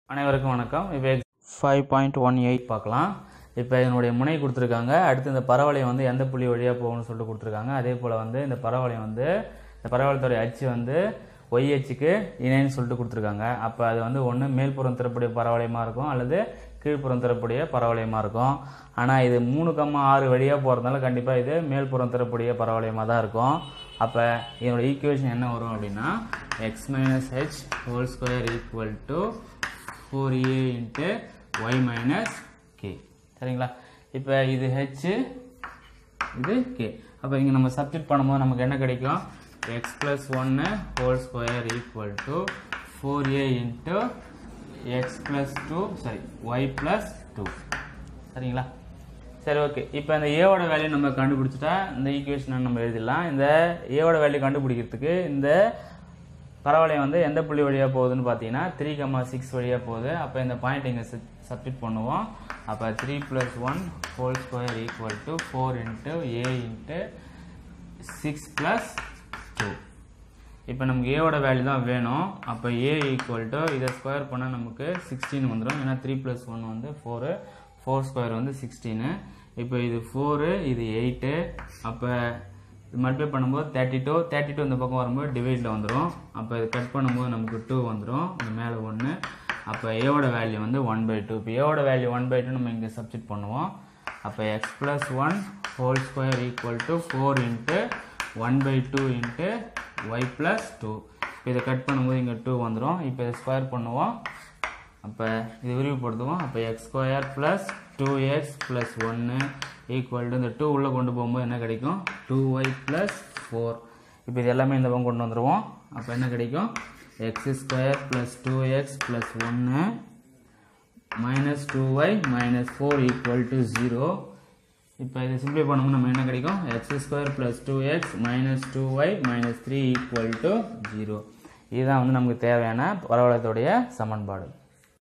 அனைவருக்கும் வணக்கம் இப்போ ஃபைவ் பாயிண்ட் ஒன் எயிட் பார்க்கலாம் இப்போ இதனுடைய முனை கொடுத்துருக்காங்க அடுத்து இந்த பரவளையம் வந்து எந்த புள்ளி வழியாக போகணும்னு சொல்லிட்டு கொடுத்துருக்காங்க அதே போல் வந்து இந்த பரவளையம் வந்து இந்த பரவளையத்துடைய அச்சு வந்து ஒய் அச்சுக்கு இணைன்னு சொல்லிட்டு கொடுத்துருக்காங்க அப்போ அது வந்து ஒன்று மேல்புறம் தரக்கூடிய பரவளையமாக இருக்கும் அல்லது கீழ்ப்புறம் தரக்கூடிய பரவளையமாக இருக்கும் ஆனால் இது மூணு கம்மா ஆறு வழியாக போகிறதுனால கண்டிப்பாக இது மேல்புறம் தரக்கூடிய பரவளையமாக தான் இருக்கும் அப்போ இதனோட ஈக்குவேஷன் என்ன வரும் அப்படின்னா X minus H whole square equal to four A into Y minus K சரிங்களா இப்போ இது ஹெச் இது கே அப்போ இங்கே நம்ம சப்ஸ்டிட் பண்ணும்போது நமக்கு என்ன கிடைக்கும் எக்ஸ் ப்ளஸ் ஒன்று whole square equal to four A into X plus two sorry Y plus two சரிங்களா சரி ஓகே இப்போ இந்த ஏவோட வேல்யூ நம்ம கண்டுபிடிச்சிட்டா இந்த ஈக்குவேஷனை நம்ம எழுதிடலாம் இந்த ஏவோட வேல்யூ கண்டுபிடிக்கிறதுக்கு இந்த பரவளையம் வந்து எந்த புள்ளி வழியாக போகுதுன்னு பார்த்தீங்கன்னா த்ரீ கமா சிக்ஸ் வழியாக போகுது அப்போ இந்த பாயிண்ட் இங்கே சப்ஸ்டிட் பண்ணுவோம் அப்போ three plus one whole square equal to four into A into six plus two இப்போ நமக்கு ஏவோட வேல்யூ தான் வேணும் அப்போ ஏ ஈக்குவல் டு இதை ஸ்கொயர் பண்ணால் நமக்கு சிக்ஸ்டீன் வந்துடும் ஏன்னா த்ரீ ப்ளஸ் ஒன் வந்து ஃபோரு ஃபோர் ஸ்கொயர் வந்து சிக்ஸ்டீனு இப்போ இது ஃபோரு இது எயிட்டு அப்போ இது மல்டிப்ளை பண்ணும்போது தேர்ட்டி டூ தேர்ட்டி டூ இந்த பக்கம் வரும்போது டிவைடில் வந்துடும் அப்போ இது கட் பண்ணும்போது நமக்கு டூ வந்துடும் இந்த மேலே ஒன்று அப்போ ஏவோட வேல்யூ வந்து ஒன் பை டூ இப்போ ஏவோட வேல்யூ ஒன் பை டூ நம்ம இங்கே சப்ஸ்டிட் பண்ணுவோம் அப்போ X plus one whole square equal to four into one by two into Y plus two இப்போ இதை கட் பண்ணும்போது இங்கே டூ வந்துடும் இப்போ இதை ஸ்கொயர் பண்ணுவோம் அப்போ இது விரிவுபடுத்துவோம் அப்போ X square plus two X plus ஒன்று ஈக்குவல் டு இந்த டூ உள்ளே கொண்டு போகும்போது என்ன கிடைக்கும் டூ ஒய் ப்ளஸ் ஃபோர் இப்போ இது எல்லாமே இந்த பக்கம் கொண்டு வந்துடுவோம் அப்போ என்ன கிடைக்கும் X square plus two X plus ஒன்று minus two Y minus four equal to zero இப்போ இதை சிம்பிளை பண்ணும்போது நம்ம என்ன கிடைக்கும் X square plus two X minus two Y minus three equal to zero இதுதான் வந்து நமக்கு தேவையான பரவலத்துடைய சமன்பாடு